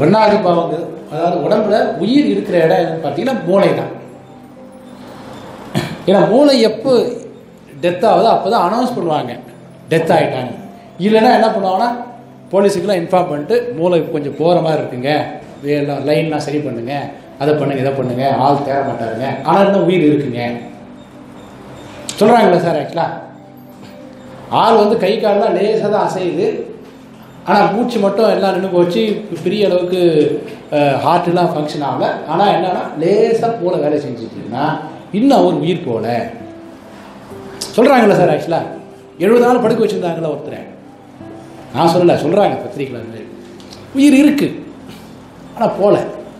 ஒன்றாவது பாவங்க அதாவது உடம்புல உயிர் இருக்கிற இடம் எதுன்னு பார்த்தீங்கன்னா மூளை தான் ஏன்னா மூளை எப்போ டெத் ஆகுதோ அப்போ தான் அனௌன்ஸ் பண்ணுவாங்க டெத் ஆகிட்டாங்க இல்லைன்னா என்ன பண்ணுவாங்கன்னா போலீஸுக்கெல்லாம் இன்ஃபார்ம் பண்ணிட்டு மூளை கொஞ்சம் போகிற மாதிரி இருக்குங்க எல்லாம் லைன்லாம் சரி பண்ணுங்க அதை பண்ணுங்க இதை பண்ணுங்க ஆள் தேர மாட்டாருங்க ஆனால் இன்னும் உயிர் இருக்குங்க சொல்கிறாங்களே சார் ஆக்சுவலாக ஆள் வந்து கை கால்லாம் லேசாக தான் அசையுது ஆனால் மூச்சு மட்டும் எல்லாம் நின்று போச்சு பெரிய அளவுக்கு ஹார்ட்லாம் ஃபங்க்ஷன் ஆகல ஆனால் என்னன்னா லேசாக போல வேலை செஞ்சுட்டுன்னா இன்னும் அவர் உயிர் போல சொல்கிறாங்களே சார் ஆக்சுவலாக எழுபது நாள் படுக்க வச்சுருந்தாங்களே ஒருத்தரை நான் சொல்லலை சொல்கிறாங்க பத்திரிக்கையில் இருந்து உயிர் இருக்கு ஆனால் போல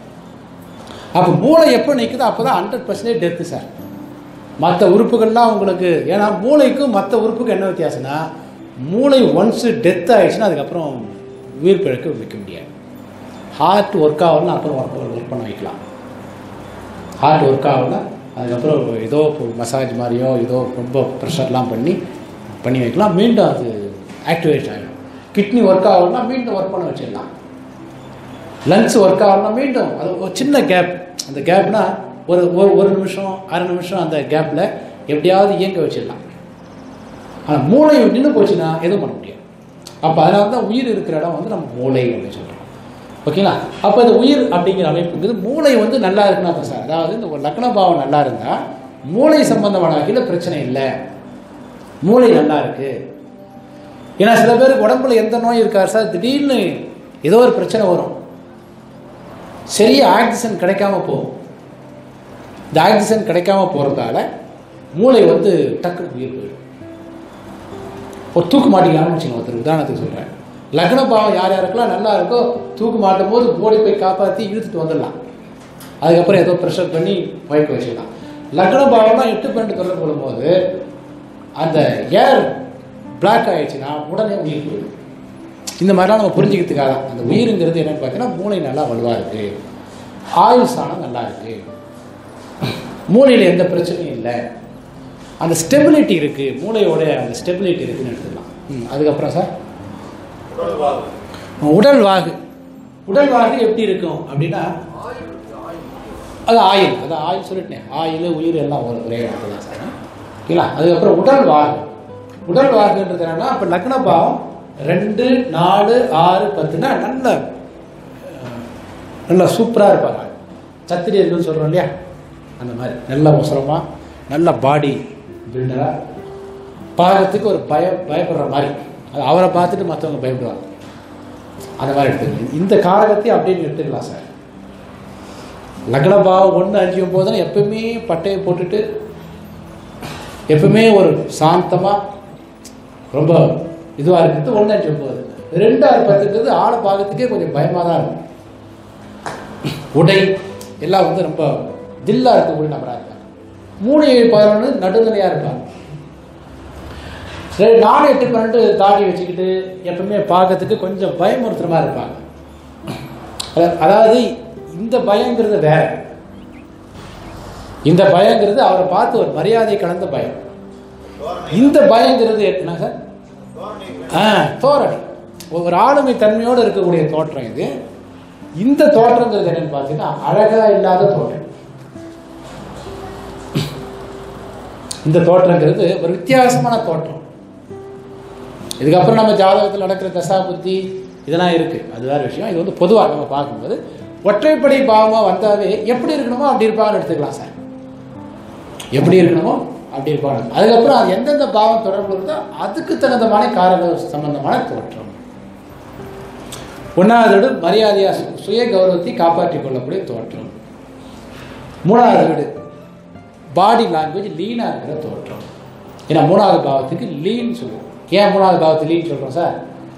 அப்போ மூளை எப்போ நிற்குதோ அப்போ தான் ஹண்ட்ரட் பர்சன்டேஜ் டெத்து சார் மற்ற உறுப்புகள்லாம் உங்களுக்கு ஏன்னா மூளைக்கும் மற்ற உறுப்புக்கும் என்ன வித்தியாசம்னா மூளை ஒன்ஸு டெத் ஆயிடுச்சுன்னா அதுக்கப்புறம் உயிர் பிழைக்க வைக்க முடியாது ஹார்ட் ஒர்க் ஆகலாம் அப்புறம் ஒர்க் ஒர்க் பண்ண வைக்கலாம் ஹார்ட் ஒர்க் ஆகலாம் அதுக்கப்புறம் ஏதோ மசாஜ் மாதிரியோ ஏதோ ரொம்ப ப்ரெஷர்லாம் பண்ணி பண்ணி வைக்கலாம் மீண்டும் அது ஆக்டிவேட் ஆகிடும் கிட்னி ஒர்க் ஆகணும்னா மீண்டும் ஒர்க் பண்ண வச்சிடலாம் லங்ஸ் ஒர்க் ஆகணும்னா மீண்டும் அது ஒரு சின்ன கேப் அந்த கேப்னா ஒரு ஒரு ஒரு நிமிஷம் அரை நிமிஷம் அந்த கேப்பில் எப்படியாவது இயங்க வச்சிடலாம் ஆனால் மூளை நின்று போச்சுன்னா எதுவும் பண்ண முடியாது அப்போ அதனால தான் உயிர் இருக்கிற இடம் வந்து நம்ம மூளை அப்படின்னு சொல்கிறோம் ஓகேங்களா அப்போ இந்த உயிர் அப்படிங்கிற அமைப்புங்கிறது மூளை வந்து நல்லா இருக்குன்னா தான் சார் அதாவது இந்த ஒரு லக்ன பாவம் நல்லா இருந்தால் மூளை சம்பந்தமான வகையில் பிரச்சனை இல்லை மூளை நல்லா இருக்கு ஏன்னா சில பேருக்கு உடம்புல எந்த நோய் இருக்கார் சார் திடீர்னு ஏதோ ஒரு பிரச்சனை வரும் சரியா ஆக்சிஜன் கிடைக்காம போகும் இந்த ஆக்சிஜன் கிடைக்காம போகிறதால மூளை வந்து டக்குனு உயிர் போயிடும் ஒரு தூக்கு மாட்டிக்கலாம்னு வச்சுக்கோங்க ஒருத்தர் உதாரணத்துக்கு சொல்கிறேன் லக்ன பாவம் யார் யாருக்கெல்லாம் நல்லா இருக்கோ தூக்கு மாட்டும் போது ஓடி போய் காப்பாற்றி இழுத்துட்டு வந்துடலாம் அதுக்கப்புறம் ஏதோ ப்ரெஷர் பண்ணி மயக்க வச்சிடலாம் லக்ன பாவம்லாம் எட்டு பன்னெண்டு தொடர்பு கொள்ளும்போது அந்த ஏர் பிளாக் ஆயிடுச்சுன்னா உடனே உயிர் போயிடும் இந்த மாதிரிலாம் நம்ம புரிஞ்சுக்கிறதுக்காக தான் அந்த உயிருங்கிறது என்னன்னு பார்த்தீங்கன்னா மூளை நல்லா வலுவாக இருக்குது ஆயுள் ஸ்தானம் நல்லா இருக்குது மூளையில் எந்த பிரச்சனையும் இல்லை அந்த ஸ்டெபிலிட்டி இருக்குது மூளையோட அந்த ஸ்டெபிலிட்டி இருக்குன்னு எடுத்துக்கலாம் ம் அதுக்கப்புறம் சார் உடல் வாகு உடல் வாகு எப்படி இருக்கும் அப்படின்னா அது ஆயில் அது ஆயில் சொல்லிட்டேன் ஆயில் உயிர் எல்லாம் ஒரு ஒரே இடத்துல தான் சார் ஓகேங்களா அதுக்கப்புறம் உடல் வாகு உடல் வாகுன்றது என்னன்னா இப்போ லக்ன பாவம் ரெண்டு நாலு ஆறு பத்துனா நல்ல அஹ், நல்லா சூப்பராக இருப்பாங்க சத்திரியர்கள் சொல்கிறோம் இல்லையா அந்த மாதிரி நல்ல அவசரமாக நல்ல பாடி பில்டராக பார்க்கறதுக்கு ஒரு பய பயப்படுற மாதிரி அது அவரை பார்த்துட்டு மற்றவங்க பயப்படுவாங்க அந்த மாதிரி எடுத்துக்கலாம் இந்த காரகத்தையும் அப்படின்னு எடுத்துக்கலாம் சார் லக்ன பாவம் ஒன்று அழியும் போது எப்பவுமே பட்டையை போட்டுட்டு எப்பவுமே ஒரு சாந்தமாக ரொம்ப இதுவாக இருக்கிறது ஒன்று அஞ்சு போகுது ரெண்டாவது பத்துக்கிறது ஆளை பார்க்கறதுக்கே கொஞ்சம் பயமாக தான் இருக்கும் உடை எல்லாம் வந்து ரொம்ப தில்லாக இருக்கக்கூடிய நபராக இருப்பாங்க மூணு ஏழு பதினொன்று நடுநிலையாக இருப்பாங்க சரி நாலு எட்டு பன்னெண்டு தாடி வச்சுக்கிட்டு எப்பவுமே பார்க்கறதுக்கு கொஞ்சம் பயமுறுத்துற மாதிரி இருப்பாங்க அத- அதாவது இந்த பயங்கிறது வேற இந்த பயங்கிறது அவரை பார்த்து ஒரு மரியாதை கலந்த பயம் இந்த பயங்கிறது என்ன சார் ஆ தோரணை ஒரு ஆளுமை தன்மையோடு இருக்கக்கூடிய தோற்றம் இது இந்த தோற்றங்கிறது என்னன்னு பார்த்தீங்கன்னா அழகா இல்லாத தோற்றம் இந்த தோற்றங்கிறது ஒரு வித்தியாசமான தோற்றம் இதுக்கப்புறம் நம்ம ஜாதகத்தில் நடக்கிற தசா புத்தி இதெல்லாம் இருக்கு அது வேற விஷயம் இது வந்து பொதுவாக நம்ம பார்க்கும்போது ஒற்றைப்படை பாவமாக வந்தாவே எப்படி இருக்கணுமோ அப்படி இருப்பாங்கன்னு எடுத்துக்கலாம் சார் எப்படி இருக்கணுமோ அப்படி இருப்பாங்க அதுக்கப்புறம் அது எந்தெந்த பாவம் தொடர்பு இருந்தோ அதுக்கு தகுந்தமான காரக சம்பந்தமான தோற்றம் ஒன்றாவது வீடு மரியாதையா சு- சுய கௌரவத்தை காப்பாற்றிக் கொள்ளக்கூடிய தோற்றம் மூணாவது வீடு பாடி லாங்குவேஜ் லீனாக இருக்கிற தோற்றம் ஏன்னா மூணாவது பாவத்துக்கு லீன் சொல்லுவோம் ஏன் மூணாவது பாவத்துக்கு லீன் சொல்கிறோம் சார்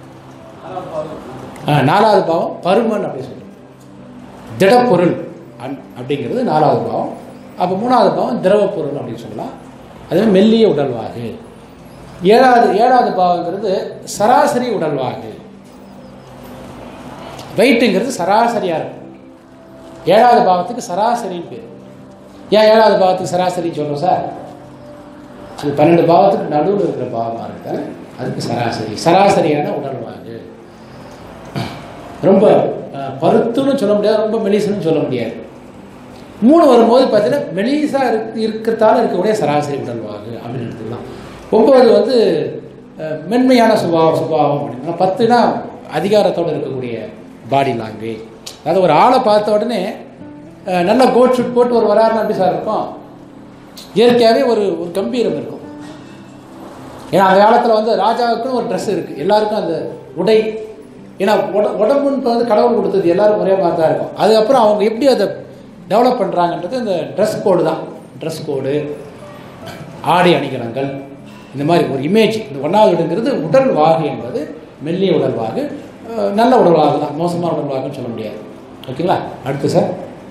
ஆ, நாலாவது பாவம் பருமன் அப்படி சொல்லுவோம் திடப்பொருள் அன் அப்படிங்கிறது நாலாவது பாவம் அப்போ மூணாவது பாவம் திரவ பொருள் அப்படின்னு சொல்லலாம் அதே மாதிரி மெல்லிய உடல்வாகு ஏழாவது ஏழாவது பாவங்கிறது சராசரி உடல்வாகு வெயிட்டுங்கிறது சராசரியாக இருக்கும் ஏழாவது பாவத்துக்கு சராசரின்னு பேர் ஏன் ஏழாவது பாவத்துக்கு சராசரின்னு சொல்கிறோம் சார் அது பன்னெண்டு பாவத்துக்கு நடுவில் இருக்கிற பாவமாக இருக்கு அதுக்கு சராசரி சராசரியான உடல்வாகு ரொம்ப அஹ், பருத்துன்னு சொல்ல முடியாது ரொம்ப மெலிசுன்னு சொல்ல முடியாது மூணு வரும்போது பார்த்தீங்கன்னா மெலிசா இருக்கு இருக்கிறதால இருக்கக்கூடிய சராசரி உடல்வாகு அப்படின்னு எடுத்துக்கலாம் ஒன்பது வந்து அஹ், மென்மையான சுபாவம் சுபாவம் அப்படின்னா பத்துனா அதிகாரத்தோடு இருக்கக்கூடிய பாடி லாங்குவேஜ் அதாவது ஒரு ஆளை பார்த்த உடனே அஹ், நல்ல கோட் ஷூட் போட்டு ஒரு வராருன்னா எப்படி சார் இருக்கும் இயற்கையாகவே ஒரு ஒரு கம்பீரம் இருக்கும் ஏன்னா அந்த காலத்தில் வந்து ராஜாவுக்குன்னு ஒரு ட்ரெஸ் இருக்குது எல்லாருக்கும் அந்த உடை ஏன்னா உட உடம்புன்னு வந்து கடவுள் கொடுத்தது எல்லாரும் ஒரே மாதிரி தான் இருக்கும் அதுக்கப்புறம் அவங்க எப்படி அதை டெவலப் பண்ணுறாங்கன்றது இந்த ட்ரெஸ் கோடு தான் ட்ரெஸ் கோடு ஆடை அணிகலங்கள் இந்த மாதிரி ஒரு இமேஜ் இந்த ஒன்றாவது இடங்கிறது உடல் வாகு என்பது மெல்லிய உடல் வாகு அஹ், நல்ல உடல் வாகு தான் மோசமான உடல் வாகுன்னு சொல்ல முடியாது ஓகேங்களா அடுத்து சார்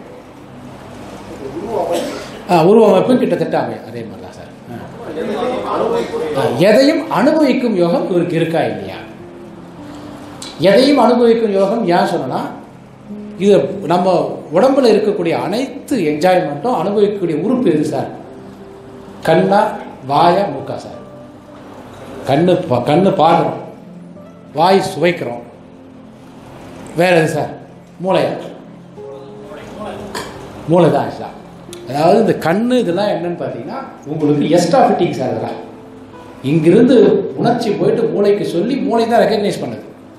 ஆ உருவமைப்பும் கிட்டத்தட்ட அமையும் அதே மாதிரி தான் சார் ஆ. ஆ, எதையும் அனுபவிக்கும் யோகம் இவருக்கு இருக்கா இல்லையா எதையும் அனுபவிக்கும் யோகம் ஏன் சொன்னா இது நம்ம உடம்புல இருக்கக்கூடிய அனைத்து என்ஜாய்மெண்ட்டும் அனுபவிக்கக்கூடிய உறுப்பு எது சார் கண்ணா வாயா மூக்கா சார் கண்ணு பா- கண்ணு பார்க்குறோம் வாய் சுவைக்கிறோம் வேற எது சார் மூளையா மூளை தான் ஆக்சுவலாக அதாவது இந்த கண்ணு இதெல்லாம் என்னன்னு பார்த்தீங்கன்னா உங்களுக்கு எஸ்டா ஃபிட்டிங் சார் இதெல்லாம் இங்கிருந்து உணர்ச்சி போயிட்டு மூளைக்கு சொல்லி மூளை தான் ரெக்கக்னைஸ் பண்ணுது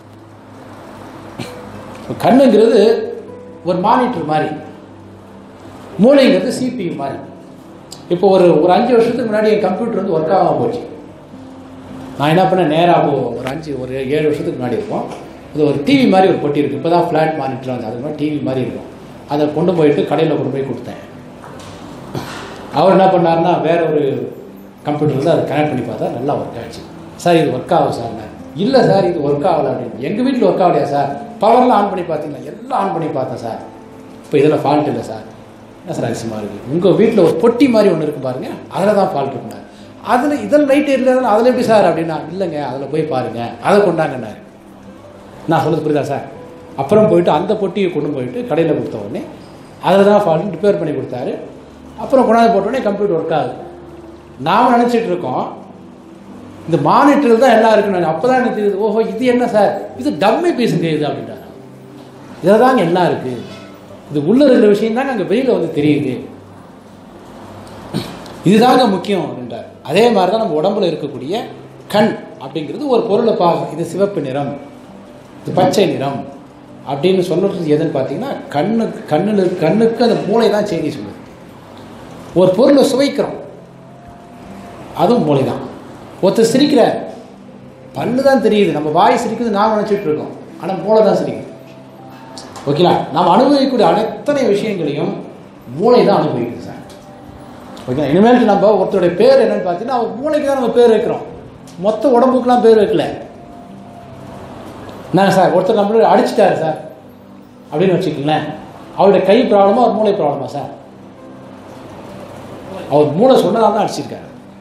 இப்ப கண்ணுங்கிறது ஒரு மானிட்டர் மாதிரி மூளைங்கிறது சிபியு மாதிரி இப்போ ஒரு ஒரு அஞ்சு வருஷத்துக்கு முன்னாடி என் கம்ப்யூட்டர் வந்து ஒர்க் ஆகாமல் போச்சு நான் என்ன பண்ணேன் நேராக ஒரு அஞ்சு ஒரு ஏழு வருஷத்துக்கு முன்னாடி இருக்கும் அது ஒரு டிவி மாதிரி ஒரு பொட்டி இருக்குது இப்போ தான் ஃப்ளாட் மானிட்டர் வந்து அது மாதிரி டிவி மாதிரி இருக்கும் அதை கொண்டு போயிட்டு கடையில் கொண்டு போய் கொடுத்தேன் அவர் என்ன பண்ணாருன்னா வேற ஒரு கம்ப்யூட்டர் வந்து அதை கனெக்ட் பண்ணி பார்த்தா நல்லா ஒர்க் ஆச்சு சார் இது ஒர்க் ஆகும் சார் இல்லை சார் இது ஒர்க் ஆகலை அப்படின்னு எங்கள் வீட்டில் ஒர்க் ஆகலையா சார் பவர்லாம் ஆன் பண்ணி பார்த்தீங்களா எல்லாம் ஆன் பண்ணி பார்த்தேன் சார் இப்போ இதில் ஃபால்ட் இல்லை சார் என்ன சார் அதிசயமாக இருக்குது உங்கள் வீட்டில் ஒரு பொட்டி மாதிரி ஒன்று இருக்கு பாருங்க அதில் தான் ஃபால்ட் இருக்குனார் அதில் இதில் லைட் எரியல அதில் எப்படி சார் அப்படின்னா இல்லைங்க அதில் போய் பாருங்க அதை கொண்டாங்கன்னாரு நான் சொல்றது புரியுதா சார் அப்புறம் போயிட்டு அந்த பொட்டியை கொண்டு போயிட்டு கடையில் கொடுத்த உடனே அதில் தான் ஃபால்ட் ரிப்பேர் பண்ணி கொடுத்தாரு அப்புறம் கொண்டாந்து போட்ட உடனே கம்ப்யூட்டர் ஒர்க் ஆகுது நாம் நினச்சிட்டு இருக்கோம் இந்த மானிட்டரில் தான் எல்லாம் இருக்குன்னு அப்போ தான் எனக்கு தெரியுது ஓஹோ இது என்ன சார் இது டம்மி பீஸுங்க இது அப்படின்றாங்க இதில் தாங்க எல்லாம் இருக்குது இது உள்ள இருக்கிற விஷயம் தாங்க அங்கே வெளியில் வந்து தெரியுது இதுதாங்க முக்கியம் அப்படின்றார் அதே மாதிரி தான் நம்ம உடம்புல இருக்கக்கூடிய கண் அப்படிங்கிறது ஒரு பொருளை பார்க்கும் இது சிவப்பு நிறம் இது பச்சை நிறம் அப்படின்னு சொல்றது எதுன்னு பார்த்தீங்கன்னா கண்ணுக்கு கண்ணில் கண்ணுக்கு அந்த மூளை தான் செய்தி சொல்லுது ஒரு பொருளை சுவைக்கிறோம் அதுவும் மூளை தான் ஒருத்தர் சிரிக்கிறார் பல்லு தான் தெரியுது நம்ம வாய் சிரிக்குது நாம் நினச்சிட்டு இருக்கோம் ஆனால் மூளை தான் சிரிக்குது ஓகேங்களா நாம் அனுபவிக்கக்கூடிய அத்தனை விஷயங்களையும் மூளை தான் அனுபவிக்குது சார் ஓகேங்களா இனிமேல் நம்ம ஒருத்தருடைய பேர் என்னன்னு பார்த்தீங்கன்னா அவர் மூளைக்கு தான் நம்ம பேர் வைக்கிறோம் மொத்த உடம்புக்குலாம் பேர் வைக்கல என்ன சார் ஒருத்தர் நம்மள அடிச்சிட்டாரு சார் அப்படின்னு வச்சுக்கோங்களேன் அவருடைய கை ப்ராப்ளமா அவர் மூளை ப்ராப்ளமா சார் அவர் மூளை சொன்னதால தான் அடிச்சிருக்காரு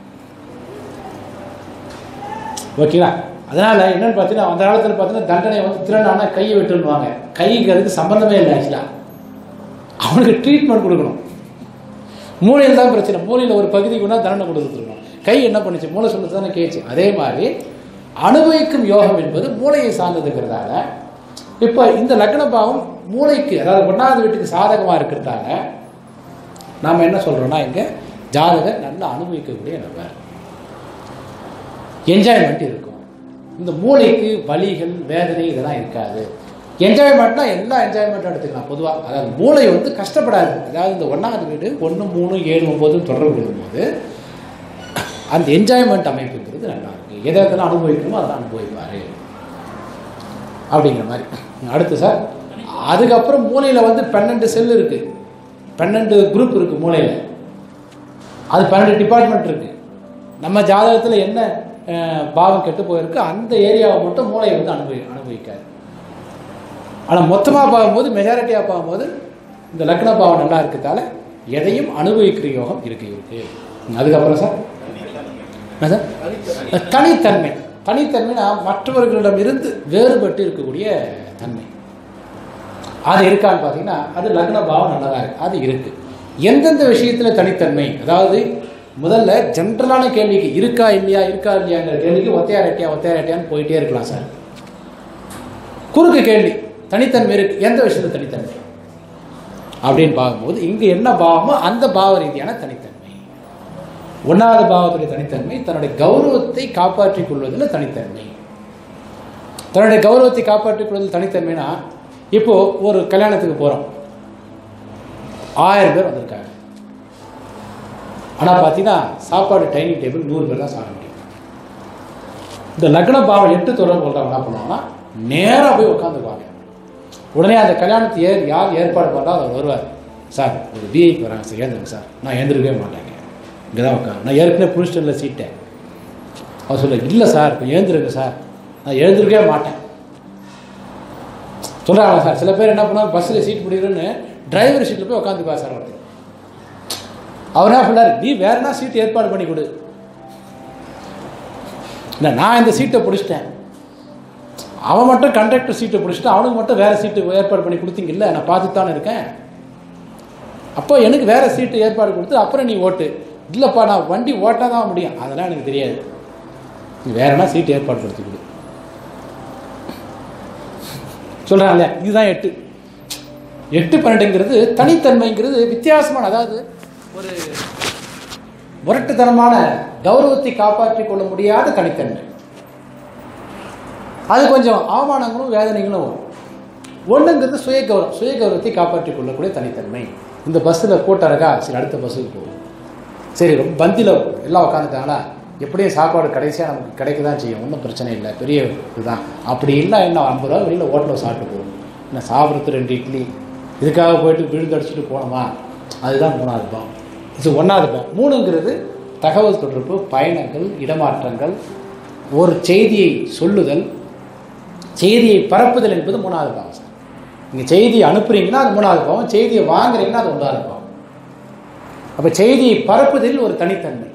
ஓகேங்களா அதனால என்னன்னு பார்த்தீங்கன்னா அந்த காலத்தில் பார்த்தீங்கன்னா தண்டனை வந்து திறனான கையை விட்டுருவாங்க கைக்கு அதுக்கு சம்பந்தமே இல்லை ஆக்சுவலாக அவனுக்கு ட்ரீட்மெண்ட் கொடுக்கணும் மூளையில் தான் பிரச்சனை மூளையில் ஒரு பகுதி கொண்டா தண்டனை கொடுத்துருக்கணும் கை என்ன பண்ணுச்சு மூளை சொல்லுறது தானே கேச்சு அதே மாதிரி அனுபவிக்கும் யோகம் என்பது மூளையை சார்ந்ததுங்கிறதால இப்போ இந்த லக்ன பாவம் மூளைக்கு அதாவது ஒன்றாவது வீட்டுக்கு சாதகமாக இருக்கிறதால நாம் என்ன சொல்கிறோம்னா இங்கே ஜாதகர் நல்லா அனுபவிக்கக்கூடிய நபர் என்ஜாய்மெண்ட் இருக்கும் இந்த மூளைக்கு வலிகள் வேதனை இதெல்லாம் இருக்காது என்ஜாய்மெண்ட்னா எல்லா என்ஜாய்மெண்ட்டும் எடுத்துக்கலாம் பொதுவாக அதாவது மூளை வந்து கஷ்டப்படாது அதாவது இந்த ஒன்றாவது வீடு ஒன்று மூணு ஏழு ஒம்பது தொடர்பு கொள்ளும்போது அந்த என்ஜாய்மெண்ட் அமைப்புங்கிறது நல்லா இருக்கு எதை எதெல்லாம் அனுபவிக்கணுமோ அதெல்லாம் அனுபவிப்பார் அப்படிங்கிற மாதிரி அடுத்து சார் அதுக்கப்புறம் மூளையில் வந்து பன்னெண்டு செல் இருக்கு பன்னெண்டு குரூப் இருக்கு மூளையில் அது பன்னெண்டு டிபார்ட்மெண்ட் இருக்கு நம்ம ஜாதகத்தில் என்ன அஹ், பாவம் கெட்டு போயிருக்கு அந்த ஏரியாவை மட்டும் மூளை வந்து அனுபவி அனுபவிக்காது ஆனால் மொத்தமாக பார்க்கும்போது மெஜாரிட்டியாக பார்க்கும்போது இந்த லக்ன பாவம் நல்லா இருக்கிறதால எதையும் அனுபவிக்கிற யோகம் இருக்கு இருக்கு அதுக்கப்புறம் சார் என்ன சார் தனித்தன்மை தனித்தன்மைனா மற்றவர்களிடம் இருந்து வேறுபட்டு இருக்கக்கூடிய தன்மை அது இருக்கான்னு பார்த்தீங்கன்னா அது லக்ன பாவம் நல்லதா இருக்கு அது இருக்கு எந்தெந்த விஷயத்தில் தனித்தன்மை அதாவது முதல்ல ஜென்ரலான கேள்விக்கு இருக்கா இல்லையா இருக்கா இல்லையாங்கிற கேள்விக்கு ஒத்தையா ரெட்டியா ஒத்தையா ரெட்டியான்னு போயிட்டே இருக்கலாம் சார் குறுக்கு கேள்வி தனித்தன்மை இருக்கு எந்த விஷயத்தில் தனித்தன்மை அப்படின்னு பார்க்கும்போது இங்கே என்ன பாவமோ அந்த பாவ ரீதியான தனித்தன்மை ஒன்றாவது பாவத்துடைய தனித்தன்மை தன்னுடைய கௌரவத்தை காப்பாற்றிக் கொள்வதில் தனித்தன்மை தன்னுடைய கௌரவத்தை காப்பாற்றிக் கொள்வதில் தனித்தன்மைனா இப்போ ஒரு கல்யாணத்துக்கு போகிறோம் ஆயிரம் பேர் வந்திருக்காங்க ஆனால் பார்த்தீங்கன்னா சாப்பாடு டைனிங் டேபிள் நூறு பேர் தான் சாப்பிட முடியும் இந்த லக்ன பாவம் எட்டு தொடர்பு கொள்றவங்க என்ன பண்ணுவாங்கன்னா நேராக போய் உட்காந்துக்குவாங்க உடனே அந்த கல்யாணத்தை ஏ யார் ஏற்பாடு பண்ணுறா அவர் வருவார் சார் ஒரு விஐக்கு வராங்க சார் ஏந்திருங்க சார் நான் ஏந்திருக்கவே மாட்டேங்க இங்கே தான் உட்காந்து நான் ஏற்கனவே புடிச்சிட்டு சீட்டேன் அவர் சொல்ல இல்லை சார் இப்போ ஏந்திருங்க சார் நான் எழுந்திருக்கவே மாட்டேன் சொல்கிறாங்க சார் சில பேர் என்ன பண்ணுவாங்க பஸ்ஸில் சீட் பிடிக்கிறேன்னு டிரைவர் சீட்டில் போய் உட்காந்துப்பா சார் ஒருத்தர் அவர் என்ன பண்ணார் நீ வேறனா சீட் ஏற்பாடு பண்ணி கொடு இல்லை நான் இந்த சீட்டை பிடிச்சிட்டேன் அவன் மட்டும் கண்டக்டர் சீட்டை பிடிச்சிட்டு அவனுக்கு மட்டும் வேறு சீட்டு ஏற்பாடு பண்ணி கொடுத்தீங்கல்ல நான் பார்த்துட்டு தானே இருக்கேன் அப்போ எனக்கு வேறு சீட்டு ஏற்பாடு கொடுத்து அப்புறம் நீ ஓட்டு இல்லைப்பா நான் வண்டி ஓட்ட தான் முடியும் அதெல்லாம் எனக்கு தெரியாது நீ வேறனா சீட்டு ஏற்பாடு கொடுத்து கொடு சொல்கிறாங்களே இதுதான் எட்டு எட்டு பன்னெண்டுங்கிறது தனித்தன்மைங்கிறது வித்தியாசமான அதாவது ஒரு முரட்டுத்தனமான கௌரவத்தை காப்பாற்றிக் கொள்ள முடியாத தனித்தன்மை அது கொஞ்சம் அவமானங்களும் வேதனைகளும் வரும் ஒன்றுங்கிறது சுய கௌரவம் சுய கௌரவத்தை காப்பாற்றிக் கொள்ளக்கூடிய தனித்தன்மை இந்த பஸ்ஸில் கூட்டம் இருக்கா சரி அடுத்த பஸ்ஸுக்கு போகும் சரி ரொம்ப பந்தியில் எல்லாம் உட்காந்துட்டாங்களா எப்படியும் சாப்பாடு கடைசியாக நமக்கு கிடைக்க தான் செய்யும் ஒன்றும் பிரச்சனை இல்லை பெரிய இதுதான் அப்படி இல்லை என்ன ஐம்பது ரூபா வெளியில் ஹோட்டலில் சாப்பிட்டு போகும் என்ன சாப்பிட்றது ரெண்டு இட்லி இதுக்காக போயிட்டு விழுந்து அடிச்சுட்டு போனோமா அதுதான் மூணாவது பாவம் இது ஒன்றாவது பாவம் மூணுங்கிறது தகவல் தொடர்பு பயணங்கள் இடமாற்றங்கள் ஒரு செய்தியை சொல்லுதல் செய்தியை பரப்புதல் என்பது மூணாவது பாவம் சார் நீங்கள் செய்தியை அனுப்புறீங்கன்னா அது மூணாவது பாவம் செய்தியை வாங்குறீங்கன்னா அது ஒன்றாவது பாவம் அப்போ செய்தியை பரப்புதல் ஒரு தனித்தன்மை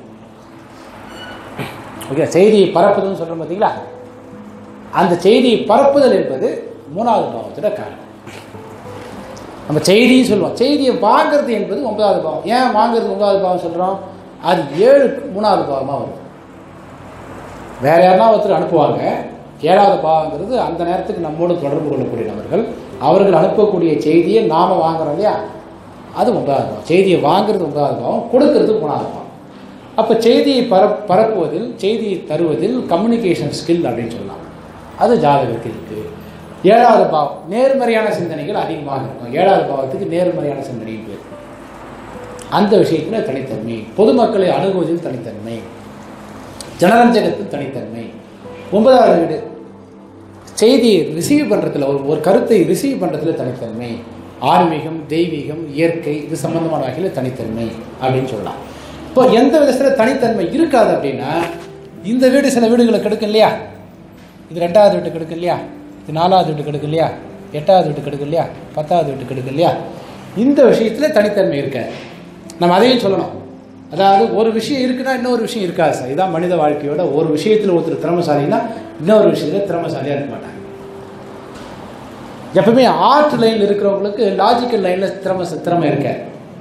ஓகே செய்தியை பரப்புதல்னு சொல்கிறோம் பார்த்தீங்களா அந்த செய்தியை பரப்புதல் என்பது மூணாவது பாவத்தோட காரணம் நம்ம செய்தியும் சொல்லுவோம் செய்தியை வாங்குறது என்பது ஒன்பதாவது பாவம் ஏன் வாங்குறது ஒன்பதாவது பாவம் சொல்கிறோம் அது ஏழு மூணாவது பாவமாக வரும் வேற யாருன்னா ஒருத்தர் அனுப்புவாங்க ஏழாவது பாவங்கிறது அந்த நேரத்துக்கு நம்மோடு தொடர்பு கொள்ளக்கூடிய நபர்கள் அவர்கள் அனுப்பக்கூடிய செய்தியை நாம் வாங்குறோம் இல்லையா அது ஒன்பதாவது பாவம் செய்தியை வாங்குறது ஒன்பதாவது பாவம் கொடுக்கறது மூணாவது பாவம் அப்போ செய்தியை பரப் பரப்புவதில் செய்தியை தருவதில் கம்யூனிகேஷன் ஸ்கில் அப்படின்னு சொல்லலாம் அது ஜாதகத்தில் இருக்குது ஏழாவது பாவம் நேர்மறையான சிந்தனைகள் அதிகமாக இருக்கும் ஏழாவது பாவத்துக்கு நேர்மறையான சிந்தனையும் பேர் அந்த விஷயத்தில் தனித்தன்மை பொதுமக்களை அணுகுவதில் தனித்தன்மை ஜனரஞ்சகத்தில் தனித்தன்மை ஒன்பதாவது வீடு செய்தியை ரிசீவ் பண்ணுறதுல ஒரு ஒரு கருத்தை ரிசீவ் பண்ணுறதுல தனித்தன்மை ஆன்மீகம் தெய்வீகம் இயற்கை இது சம்பந்தமான வகையில் தனித்தன்மை அப்படின்னு சொல்லலாம் இப்போ எந்த விதத்தில் தனித்தன்மை இருக்காது அப்படின்னா இந்த வீடு சில வீடுகளை கெடுக்கும் இல்லையா இது ரெண்டாவது வீட்டு கெடுக்கும் இல்லையா இது நாலாவது வீட்டு கெடுக்கும் இல்லையா எட்டாவது வீட்டு கெடுக்கும் இல்லையா பத்தாவது வீட்டு கெடுக்கும் இல்லையா இந்த விஷயத்தில் தனித்தன்மை இருக்க நம்ம அதையும் சொல்லணும் அதாவது ஒரு விஷயம் இருக்குன்னா இன்னொரு விஷயம் இருக்காது சார் இதான் மனித வாழ்க்கையோட ஒரு விஷயத்தில் ஒருத்தர் திறமசாலின்னா இன்னொரு விஷயத்தில் திறமசாலியாக இருக்க மாட்டாங்க எப்பவுமே ஆர்ட் லைனில் இருக்கிறவங்களுக்கு லாஜிக்கல் லைனில் திறமை திறமை இருக்க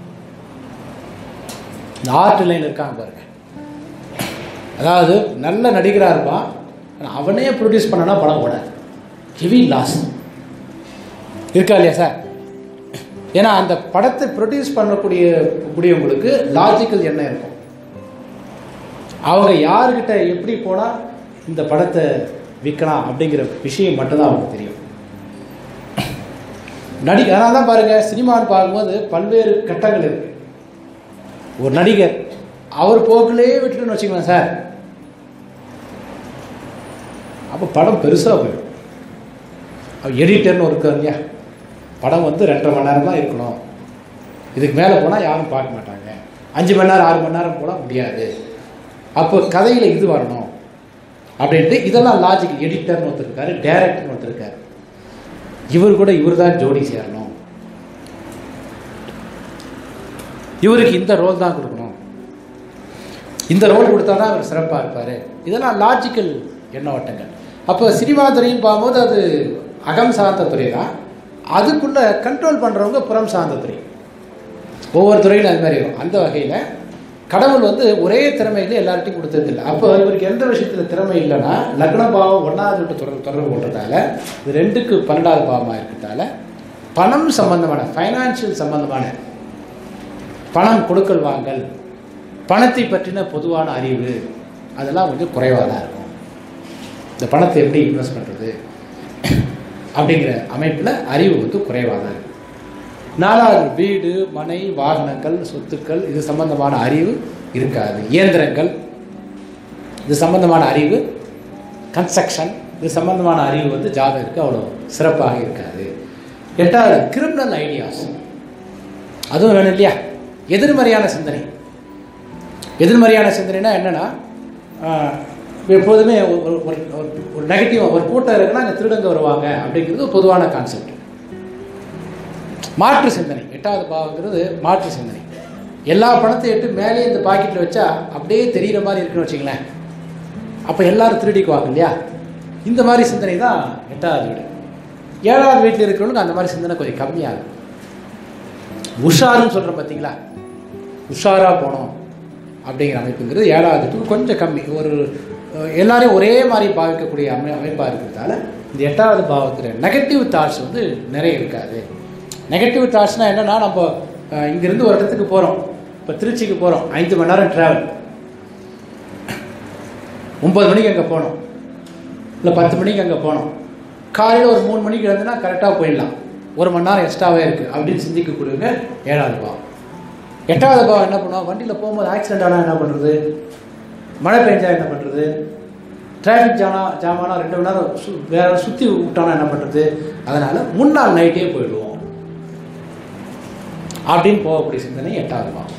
இந்த ஆர்ட் லைன் இருக்காங்க பாருங்க அதாவது நல்ல நடிகராக இருப்பான் ஆனா அவனே ப்ரொடியூஸ் பண்ணனா படம் போட ஹெவி லாஸ் இருக்கா இல்லையா சார் ஏன்னா அந்த படத்தை ப்ரொடியூஸ் பண்ணக்கூடிய கூடியவங்களுக்கு லாஜிக்கல் எண்ணம் இருக்கும் அவங்க யாருக்கிட்ட எப்படி போனால் இந்த படத்தை விற்கலாம் அப்படிங்கிற விஷயம் மட்டும்தான் அவங்களுக்கு தெரியும் நடிகர் அதனால தான் பாருங்கள் சினிமான்னு பார்க்கும்போது பல்வேறு கட்டங்கள் இருக்கு ஒரு நடிகர் அவர் போக்கிலே விட்டுட்டுன்னு வச்சுக்கலாம் சார் அப்போ படம் பெருசாக போயிடும் அவர் எடிட்டர்னு இருக்கார் இல்லையா படம் வந்து ரெண்டரை மணி நேரம் தான் இருக்கணும் இதுக்கு மேலே போனால் யாரும் பார்க்க மாட்டாங்க அஞ்சு மணி நேரம் ஆறு மணி நேரம் போனால் முடியாது அப்போ கதையில் இது வரணும் அப்படின்ட்டு இதெல்லாம் லாஜிக் எடிட்டர்னு ஒருத்தர் இருக்காரு டேரக்டர்னு ஒருத்தர் இருக்காரு இவர் கூட இவர் தான் ஜோடி சேரணும் இவருக்கு இந்த ரோல் தான் கொடுக்கணும் இந்த ரோல் கொடுத்தா தான் அவர் சிறப்பாக இருப்பார் இதெல்லாம் லாஜிக்கல் எண்ண ஓட்டங்கள் அப்போ சினிமா துறைன்னு பார்க்கும்போது அது அகம் சார்ந்த துறை தான் அதுக்குள்ளே கண்ட்ரோல் பண்ணுறவங்க புறம் சார்ந்த துறை ஒவ்வொரு துறையிலும் அது மாதிரி இருக்கும் அந்த வகையில் கடவுள் வந்து ஒரே திறமையில எல்லார்ட்டையும் கொடுத்தது இல்லை அப்போ இவருக்கு எந்த விஷயத்தில் திறமை இல்லைன்னா லக்ன பாவம் ஒன்றாவது விட்டு தொடர்பு தொடர்பு கொண்டதால இது ரெண்டுக்கு பன்னெண்டாவது பாவமாக இருக்கிறதால பணம் சம்பந்தமான ஃபைனான்சியல் சம்பந்தமான பணம் கொடுக்கல் வாங்கல் பணத்தை பற்றின பொதுவான அறிவு அதெல்லாம் கொஞ்சம் குறைவாக தான் இருக்கும் இந்த பணத்தை எப்படி இன்வெஸ்ட் பண்ணுறது அப்படிங்கிற அமைப்பில் அறிவு வந்து குறைவாக தான் இருக்கும் நாலாவது வீடு மனை வாகனங்கள் சொத்துக்கள் இது சம்பந்தமான அறிவு இருக்காது இயந்திரங்கள் இது சம்பந்தமான அறிவு கன்ஸ்ட்ரக்ஷன் இது சம்பந்தமான அறிவு வந்து ஜாதகருக்கு அவ்வளோ சிறப்பாக இருக்காது எட்டாவது கிரிமினல் ஐடியாஸ் அதுவும் வேணும் இல்லையா எதிர்மறையான சிந்தனை எதிர்மறையான சிந்தனைனா என்னென்னா எப்போதுமே ஒரு ஒரு- ஒரு ஒரு- ஒரு நெகட்டிவ் ஒரு கூட்டம் இருக்குன்னா அங்கே திருடங்க வருவாங்க அப்படிங்கிறது ஒரு பொதுவான கான்செப்ட் மாற்று சிந்தனை எட்டாவது பாவங்கிறது மாற்று சிந்தனை எல்லா பணத்தையும் எடுத்து மேலே இந்த பாக்கெட்டில் வச்சா அப்படியே தெரிகிற மாதிரி இருக்குன்னு வச்சுங்களேன் அப்போ எல்லாரும் திருடிக்குவாங்க இல்லையா இந்த மாதிரி சிந்தனை தான் எட்டாவது வீடு ஏழாவது வீட்டில் இருக்கிறவங்களுக்கு அந்த மாதிரி சிந்தனை கொஞ்சம் கம்மியாகும் உஷாருன்னு சொல்கிறோம் பார்த்தீங்களா உஷாராக போனோம் அப்படிங்கிற அமைப்புங்கிறது ஏழாவது வீட்டுக்கு கொஞ்சம் கம்மி ஒரு அஹ், எல்லாரையும் ஒரே மாதிரி பாவிக்கக்கூடிய அமை அமைப்பாக இருக்கிறதால இந்த எட்டாவது பாவத்தில் நெகட்டிவ் தாட்ஸ் வந்து நிறைய இருக்காது நெகட்டிவ் தாட்ஸ்னால் என்னென்னா நம்ம அஹ், இங்கிருந்து ஒரு இடத்துக்கு போகிறோம் இப்போ திருச்சிக்கு போகிறோம் ஐந்து மணி நேரம் ட்ராவல் ஒம்பது மணிக்கு அங்கே போனோம் இல்லை பத்து மணிக்கு அங்கே போனோம் காலையில் ஒரு மூணு மணிக்கு எழுந்துனா கரெக்டாக போயிடலாம் ஒரு மணி நேரம் எக்ஸ்ட்ராவே இருக்குது அப்படின்னு சிந்திக்கக்கூடியவங்க ஏழாவது பாவம் எட்டாவது பாவம் என்ன பண்ணுவோம் வண்டியில் போகும்போது ஆக்சிடென்ட் ஆனால் என்ன பண்ணுறது மழை பெஞ்சா என்ன பண்ணுறது டிராஃபிக் ஜானா ஜாமானா ரெண்டு மணி நேரம் சு வேற சுற்றி விட்டானா என்ன பண்ணுறது அதனால் முன்னாள் நைட்டே போயிடுவோம் அப்படின்னு போகக்கூடிய சிந்தனை எட்டாவது பாவம்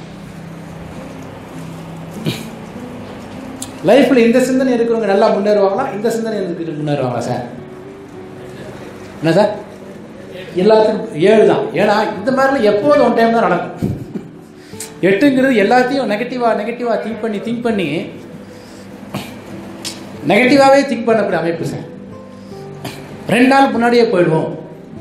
லைஃப்பில் இந்த சிந்தனை இருக்கிறவங்க நல்லா முன்னேறுவாங்களா இந்த சிந்தனை இருக்கிறவங்க முன்னேறுவாங்களா சார் என்ன சார் எல்லாத்துக்கும் ஏழு தான் ஏன்னா இந்த மாதிரிலாம் எப்போதும் ஒன் டைம் தான் நடக்கும் எட்டுங்கிறது எல்லாத்தையும் நெகட்டிவாக நெகட்டிவாக திங்க் பண்ணி திங்க் பண்ணி நெகட்டிவாகவே திங்க் பண்ணக்கூடிய அமைப்பு சார் ரெண்டு நாள் முன்னாடியே போயிடுவோம்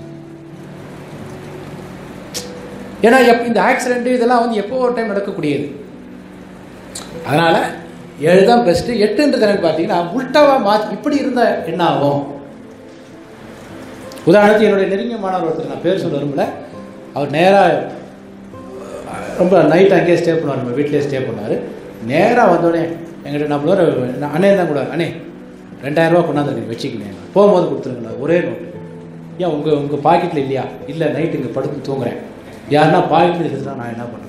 ஏன்னா எப் இந்த ஆக்சிடென்ட் இதெல்லாம் வந்து எப்போ ஒரு டைம் நடக்கக்கூடியது அதனால் ஏழு தான் பெஸ்ட்டு எட்டுன்றது எனக்கு பார்த்தீங்கன்னா உல்ட்டாவாக மாற்றி இப்படி இருந்தால் என்ன ஆகும் உதாரணத்துக்கு என்னுடைய நெருங்கிய மாணவர் ஒருத்தர் நான் பேர் சொல்ல விரும்பல அவர் நேராக ரொம்ப நைட் அங்கேயே ஸ்டே பண்ணுவார் நம்ம வீட்டிலேயே ஸ்டே பண்ணுவார் நேராக வந்தோடனே எங்கிட்ட நம்மளோட அண்ணே தான் கூட அண்ணே ரெண்டாயிரம் ரூபா கொண்டாந்துருக்கீங்க வச்சுக்கங்க போகும்போது கொடுத்துருங்க ஒரே நோட்டு ஏன் உங்கள் உங்கள் பாக்கெட்டில் இல்லையா இல்லை நைட்டு இங்கே படுத்து தூங்குறேன் யாருன்னா பாக்கெட்டில் இருக்குதுன்னா நான் என்ன பண்ணுறது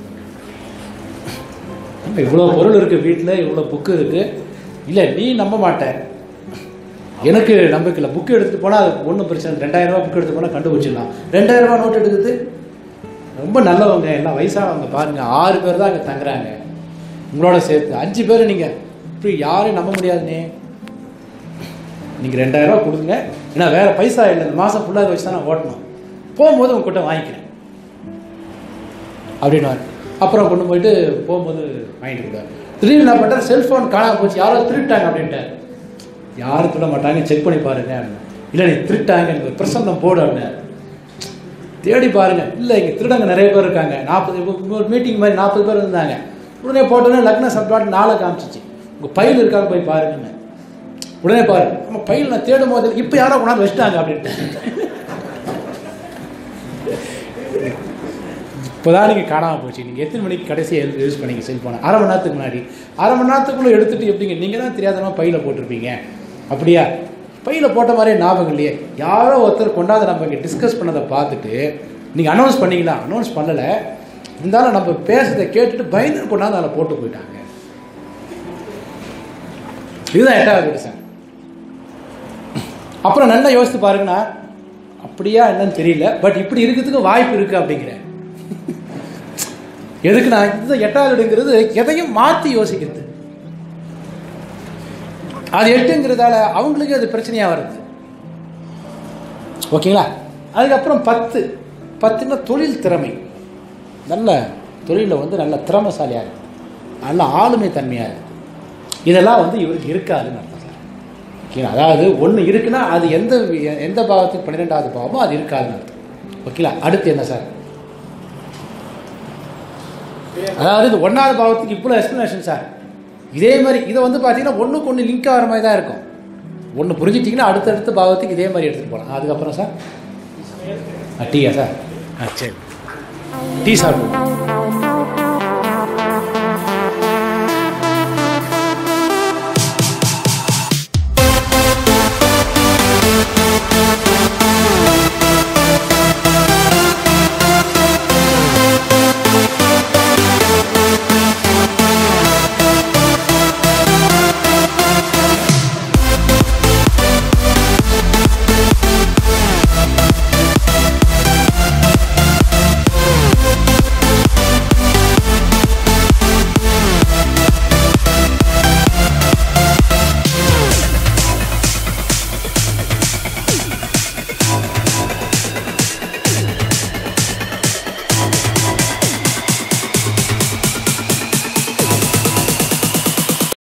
இவ்வளோ பொருள் இருக்குது வீட்டில் இவ்வளோ புக்கு இருக்குது இல்லை நீ நம்ப மாட்டேன் எனக்கு நம்பிக்கை இல்லை புக்கு எடுத்துகிட்டு போனால் அது ஒன்றும் பிரச்சனை இல்லை ரெண்டாயிரம் ரூபா புக் எடுத்து போனால் கண்டுபிடிச்சிடலாம் ரெண்டாயிரம் ரூபா நோட் எடுக்குது ரொம்ப நல்லவங்க எல்லாம் வயசானவங்க பாருங்கள் ஆறு பேர் தான் அங்கே தங்குறாங்க உங்களோட சேர்த்து அஞ்சு பேர் நீங்கள் இப்படி யாரையும் நம்ப முடியாதுனே நீங்கள் ரெண்டாயிரம் ரூபா கொடுங்க ஏன்னா வேறு பைசா இல்லை இந்த மாதம் ஃபுல்லாக வச்சு தான் நான் ஓட்டணும் போகும்போது உங்ககிட்ட வாங்கிக்கிறேன் அப்படின்னாரு அப்புறம் கொண்டு போயிட்டு போகும்போது வாங்கிட்டு போயிட்டார் திடீர்னு என்ன பண்ணுறாரு செல்ஃபோன் காணாமல் போச்சு யாரோ திருட்டாங்க அப்படின்ட்டார் யாரும் திருட மாட்டாங்க செக் பண்ணி பாருங்க அப்படின்னா. இல்லை நீ திருட்டாங்க எனக்கு ஒரு பிரசன்னம் போடு அப்படின்னாரு தேடி பாருங்க இல்லை இங்கே திருடங்க நிறைய பேர் இருக்காங்க நாற்பது இப்போ ஒரு மீட்டிங் மாதிரி நாற்பது பேர் இருந்தாங்க உடனே போட்டோன்னே லக்ன சப்ளாட் நாளை காமிச்சிச்சு உங்கள் பையில் இருக்காங்க போய் பாருங்கன்னு உடனே பாரு நம்ம பையில் நான் தேடும் போது இப்போ யாரோ கொண்டாந்து வச்சுட்டாங்க அப்படின்ட்டு இப்போதான் நீங்கள் காணாமல் போச்சு நீங்கள் எத்தனை மணிக்கு கடைசியாக யூஸ் பண்ணீங்க செல்ஃபோனை அரை மணி நேரத்துக்கு முன்னாடி அரை மணி நேரத்துக்குள்ளே எடுத்துகிட்டு எப்படிங்க நீங்கள் தான் தெரியாதமா பையில் போட்டிருப்பீங்க அப்படியா பையில் போட்ட மாதிரியே ஞாபகம் இல்லையே யாரோ ஒருத்தர் கொண்டாந்து நம்ம இங்கே டிஸ்கஸ் பண்ணதை பார்த்துட்டு நீங்கள் அனௌன்ஸ் பண்ணீங்களா அனௌன்ஸ் பண்ணலை இருந்தாலும் நம்ம பேசுறதை கேட்டுட்டு பயந்து கொண்டாந்து அதில் போட்டு போயிட்டாங்க இதுதான் எட்டாவது வீடு சார் அப்புறம் நல்லா யோசித்து பாருங்கன்னா அப்படியா என்னன்னு தெரியல பட் இப்படி இருக்கிறதுக்கு வாய்ப்பு இருக்குது அப்படிங்கிறேன் எதுக்கு நான் இந்த எட்டாவது வீடுங்கிறது எதையும் மாற்றி யோசிக்கிறது அது எட்டுங்கிறதால அவங்களுக்கு அது பிரச்சனையாக வருது ஓகேங்களா அதுக்கப்புறம் பத்து பத்துன்னா தொழில் திறமை நல்ல தொழிலில் வந்து நல்ல திறமைசாலியாக இருக்குது நல்ல ஆளுமை தன்மையாக இருக்குது இதெல்லாம் வந்து இவருக்கு இருக்காதுன்னு அர்த்தம் சார் ஓகேங்களா அதாவது ஒன்று இருக்குன்னா அது எந்த எந்த பாவத்துக்கு பன்னிரெண்டாவது பாவமோ அது இருக்காதுன்னு அர்த்தம் ஓகேங்களா அடுத்து என்ன சார் அதாவது இது ஒன்றாவது பாவத்துக்கு இவ்வளோ எக்ஸ்ப்ளனேஷன் சார் இதே மாதிரி இதை வந்து பார்த்தீங்கன்னா ஒன்றுக்கு ஒன்று லிங்க் ஆகிற மாதிரி தான் இருக்கும் ஒன்று புரிஞ்சிட்டிங்கன்னா அடுத்தடுத்த பாவத்துக்கு இதே மாதிரி எடுத்துகிட்டு போகலாம் அதுக்கப்புறம் சார் ஆ டீயா சார் ஆ சரி டீ சாப்பிடுவோம்